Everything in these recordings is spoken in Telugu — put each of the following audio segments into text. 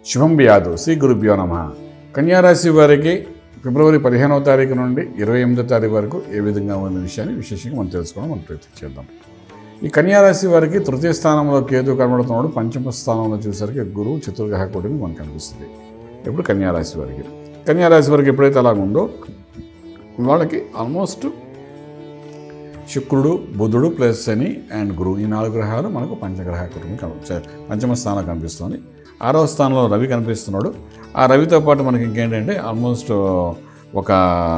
శుభం వ్యాధు శ్రీ గురుభ్యో నమ కన్యారాశి వారికి ఫిబ్రవరి పదిహేనవ తారీఖు నుండి ఇరవై ఎనిమిదో తారీఖు వరకు ఏ విధంగా ఉన్న విషయాన్ని విశేషంగా మనం తెలుసుకోవడం మనం ప్రయత్నం చేద్దాం ఈ కన్యారాశి వారికి తృతీయ స్థానంలో కేతు కనబడుతున్నాడు పంచమ స్థానంలో చూసరికి గురువు చతుర్గ్రహ కూటమి మనకు కనిపిస్తుంది ఇప్పుడు కన్యారాశి వారికి కన్యారాశి వారికి ఎప్పుడైతే అలా ఉందో వాళ్ళకి ఆల్మోస్ట్ శుక్రుడు బుధుడు ప్లస్ శని అండ్ గురువు ఈ నాలుగు గ్రహాలు మనకు పంచగ్రహ కుటుంబం కనిపి- పంచమ స్థానం కనిపిస్తుంది ఆరవ స్థానంలో రవి కనిపిస్తున్నాడు ఆ రవితో పాటు మనకి ఇంకేంటంటే ఆల్మోస్ట్ ఒక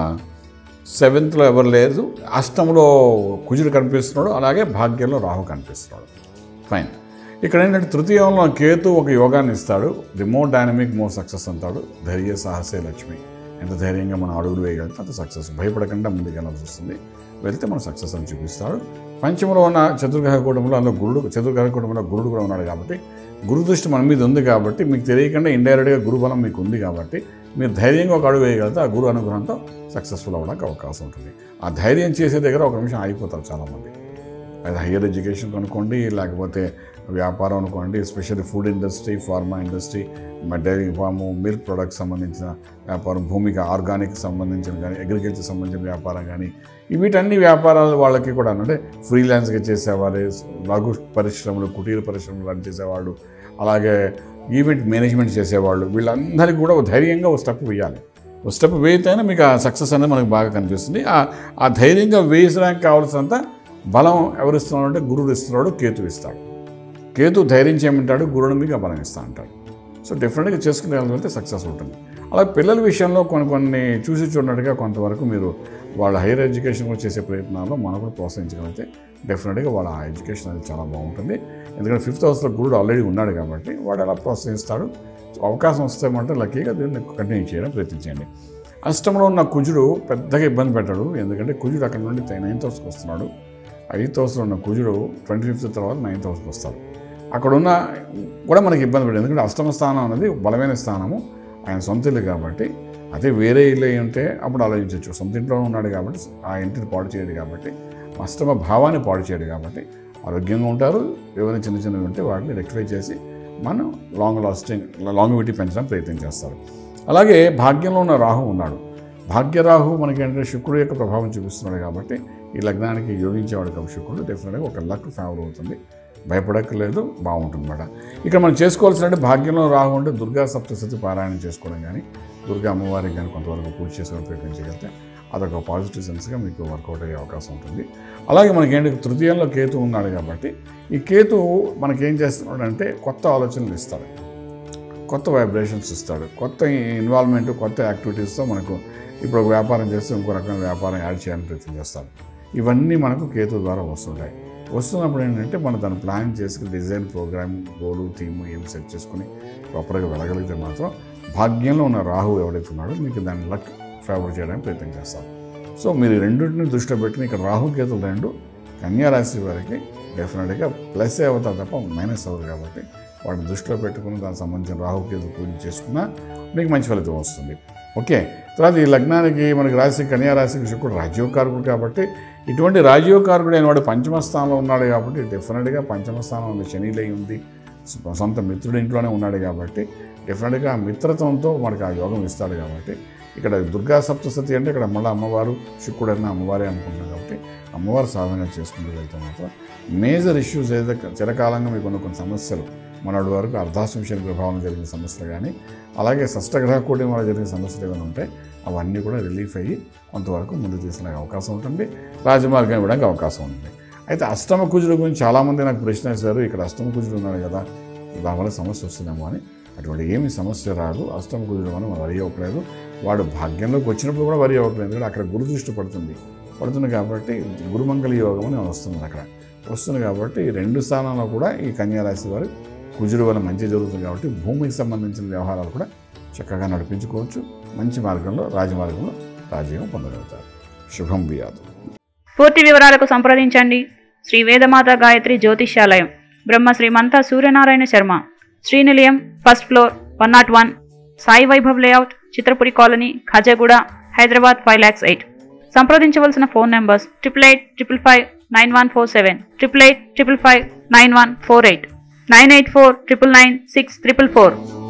సెవెంత్లో ఎవరు లేదు అష్టంలో కుజుడు కనిపిస్తున్నాడు అలాగే భాగ్యంలో రాహు కనిపిస్తున్నాడు ఫైన్ ఇక్కడ ఏంటంటే తృతీయంలో కేతు ఒక యోగాన్ని ఇస్తాడు the more dynamic more success అంటాడు ధైర్య సాహసే లక్ష్మి ఎంత ధైర్యంగా మనం అడుగులు వేయగలిగితే అంత సక్సెస్ భయపడకుండా ముందుకు వెళ్ళాల్సి వస్తుంది వెళ్తే మన సక్సెస్ అని చూపిస్తాడు పంచమలో ఉన్న చతుర్గ్రహ కూటంలో అందులో గురుడు చతుర్గ్రహ కూటంలో గురుడు కూడా ఉన్నాడు కాబట్టి గురు దృష్టి మన మీద ఉంది కాబట్టి మీకు తెలియకుండా ఇండైరెక్ట్గా గురుబలం మీకు ఉంది కాబట్టి మీరు ధైర్యంగా ఒక అడుగు వేయగలిగితే ఆ గురు అనుగ్రహంతో సక్సెస్ఫుల్ అవ్వడానికి అవకాశం ఉంటుంది ఆ ధైర్యం చేసే దగ్గర ఒక నిమిషం ఆగిపోతారు చాలామంది అది హయ్యర్ ఎడ్యుకేషన్ అనుకోండి లేకపోతే వ్యాపారం అనుకోండి especially food industry pharma industry dairy farm milk products సంబంధించిన వ్యాపారం భూమికి ఆర్గానిక్ సంబంధించిన కానీ అగ్రికల్చర్ సంబంధించిన వ్యాపారం కానీ వీటన్ని వ్యాపారాలు వాళ్ళకి కూడా అంటే ఫ్రీలాన్స్గా చేసేవారు లఘు పరిశ్రమలు కుటీర పరిశ్రమలు రన్ చేసేవాళ్ళు అలాగే ఈవెంట్ మేనేజ్మెంట్ చేసేవాళ్ళు వీళ్ళందరికీ కూడా ఒక ధైర్యంగా ఒక స్టెప్ వేయాలి ఒక స్టెప్ వేయితేనే మీకు ఆ సక్సెస్ అనేది మనకు బాగా కనిపిస్తుంది ఆ ఆ ధైర్యంగా వేసడానికి కావాల్సినంత బలం ఎవరిస్తున్నాడు అంటే గురుడు ఇస్తున్నాడు కేతు ఇస్తాడు కేతు ధైర్యం చేయమంటాడు గురుడు మీకు ఆ బలం ఇస్తా అంటాడు సో డెఫినెట్గా చేసుకునే వెళ్తే సక్సెస్ ఉంటుంది అలా పిల్లల విషయంలో కొన్ని కొన్ని చూసి చూడనట్టుగా కొంతవరకు మీరు వాళ్ళ హైయర్ ఎడ్యుకేషన్ కూడా చేసే ప్రయత్నాల్లో మనం కూడా ప్రోత్సహించగలిగితే డెఫినెట్గా వాళ్ళ ఎడ్యుకేషన్ అనేది చాలా బాగుంటుంది ఎందుకంటే ఫిఫ్త్ హౌస్లో గురుడు ఆల్రెడీ ఉన్నాడు కాబట్టి వాడు ఎలా ప్రోత్సహిస్తాడు సో అవకాశం వస్తే మాత్రం లక్కీగా దీన్ని కంటిన్యూ చేయడం ప్రయత్నించండి అష్టంలో ఉన్న కుజుడు పెద్దగా ఇబ్బంది పెట్టాడు ఎందుకంటే కుజుడు అక్కడ నుండి నైన్త్ హౌస్కి వస్తున్నాడు ఎయిత్ హౌస్లో ఉన్న కుజుడు ట్వంటీ ఫిఫ్త్ తర్వాత నైన్త్ హౌస్కి వస్తాడు అక్కడ ఉన్న కూడా మనకి ఇబ్బంది పడింది ఎందుకంటే అష్టమ స్థానం అనేది బలమైన స్థానము ఆయన సొంత ఇల్లు కాబట్టి అదే వేరే ఇల్లు అయి ఉంటే అప్పుడు ఆలోచించవచ్చు సొంత ఇంట్లో ఉన్నాడు కాబట్టి ఆ ఇంటిని పాడు చేయడు కాబట్టి అష్టమ భావాన్ని పాడు చేయడు కాబట్టి ఆరోగ్యంగా ఉంటారు ఏమైనా చిన్న చిన్నవి ఉంటే వాటిని రెక్టిఫై చేసి మనం లాంగ్ లాస్టింగ్ లాంగివిటీ పెంచడం ప్రయత్నం చేస్తారు అలాగే భాగ్యంలో ఉన్న రాహు ఉన్నాడు భాగ్యరాహు మనకి ఏంటంటే శుక్రుడు యొక్క ప్రభావం చూపిస్తున్నాడు కాబట్టి ఈ లగ్నానికి యోగించేవాడు కాబట్టి శుక్రుడు డెఫినెట్గా ఒక లక్ ఫేవర్ అవుతుంది భయపడక్కర్లేదు బాగుంటుంది అన్నమాట ఇక్కడ మనం చేసుకోవాల్సిన భాగ్యంలో రాహు ఉంటే దుర్గా సప్తశతి పారాయణం చేసుకోవడం కానీ దుర్గా అమ్మవారికి కానీ కొంతవరకు పూజ చేసుకోవడం ప్రయత్నించగలిగితే అదొక పాజిటివ్ సెన్స్గా మీకు వర్కౌట్ అయ్యే అవకాశం ఉంటుంది అలాగే మనకేంటి తృతీయంలో కేతు ఉన్నాడు కాబట్టి ఈ కేతు మనకేం చేస్తున్నాడు అంటే కొత్త ఆలోచనలు ఇస్తాడు కొత్త వైబ్రేషన్స్ ఇస్తాడు కొత్త ఇన్వాల్వ్మెంట్ కొత్త యాక్టివిటీస్తో మనకు ఇప్పుడు ఒక వ్యాపారం చేస్తే ఇంకో రకమైన వ్యాపారం యాడ్ చేయాలని ప్రయత్నం చేస్తాడు ఇవన్నీ మనకు కేతు ద్వారా వస్తుంటాయి వస్తున్నప్పుడు ఏంటంటే మనం దాన్ని ప్లాన్ చేసి డిజైన్ ప్రోగ్రామ్ గోలు థీము ఏం సెట్ చేసుకుని ప్రాపర్గా వెళ్ళగలిగితే మాత్రం భాగ్యంలో ఉన్న రాహు ఎవడైతే ఉన్నాడో మీకు దాన్ని లక్ ఫేవర్ చేయడానికి ప్రయత్నం చేస్తాం సో మీరు ఈ రెండింటిని దృష్టిలో పెట్టుకుని ఇక్కడ రాహు కేతులు రెండు కన్యా రాశి వారికి డెఫినెట్గా ప్లస్ అవుతారు తప్ప మైనస్ అవ్వదు కాబట్టి వాటిని దృష్టిలో పెట్టుకుని దానికి సంబంధించిన రాహు కేతు పూజ చేసుకున్నా మీకు మంచి ఫలితం వస్తుంది ఓకే తర్వాత ఈ లగ్నానికి మనకి రాశి కన్యా రాశికి శుక్రుడు రాజ్యోకారకుడు కాబట్టి ఇటువంటి రాజ్యోకారకుడు అయిన వాడు పంచమ స్థానంలో ఉన్నాడు కాబట్టి డెఫినెట్గా పంచమ స్థానంలో శనిలై ఉంది సొ- సొంత మిత్రుడి ఇంట్లోనే ఉన్నాడు కాబట్టి డెఫినెట్గా ఆ మిత్రత్వంతో మనకు ఆ యోగం ఇస్తాడు కాబట్టి ఇక్కడ దుర్గా సప్తసతి అంటే ఇక్కడ మళ్ళీ అమ్మవారు శుక్రుడు అన్న అమ్మవారే అనుకుంటాం కాబట్టి అమ్మవారు సాధన చేసుకుంటూ వెళ్తే మాత్రం మేజర్ ఇష్యూస్ ఏదైతే చిరకాలంగా మీకు ఉన్న కొన్ని సమస్యలు మొన్నటి వరకు అర్ధాశ్వం శని ప్రభావం జరిగిన సమస్యలు కానీ అలాగే షష్టగ్రహ కూటమి వల్ల జరిగిన సమస్యలు ఏమైనా ఉంటాయి అవన్నీ కూడా రిలీఫ్ అయ్యి కొంతవరకు ముందు తీసుకునే అవకాశం ఉంటుంది రాజమార్గం ఇవ్వడానికి అవకాశం ఉంటుంది అయితే అష్టమ కుజుల గురించి చాలామంది నాకు ప్రశ్న వేశారు ఇక్కడ అష్టమ కుజుడు ఉన్నాడు కదా దానివల్ల సమస్య వస్తుందేమో అని అటువంటి ఏమి సమస్య రాదు అష్టమ కుజుడు మనం వరి అవ్వట్లేదు వాడు భాగ్యంలోకి వచ్చినప్పుడు కూడా వరి అవ్వట్లేదు ఎందుకంటే అక్కడ గురు దృష్టి పడుతుంది పడుతుంది కాబట్టి గురుమంగళ యోగం అని వస్తుంది అక్కడ వస్తుంది కాబట్టి ఈ రెండు స్థానాల్లో కూడా ఈ కన్యా రాశి వారు కుజుడు వల్ల మంచి జరుగుతుంది కాబట్టి భూమికి సంబంధించిన వ్యవహారాలు కూడా చక్కగా నడిపించుకోవచ్చు మంచి మార్గంలో రాజమార్గంలో రాజయోగం పొందగలుగుతారు శుభం బియాదు పూర్తి వివరాలకు సంప్రదించండి Shri Vedamata Gayatri Jyotishyalayam Brahma Srimanta Suryanarayana Sharma Srinilayam first floor one not one Sai Vaibhav layout Chitrapuri colony Khajaguda Hyderabad five lakhs eight సంప్రదించవలసిన phone numbers triple eight triple five nine one four seven triple eight triple five nine one four eight nine eight four triple nine six triple four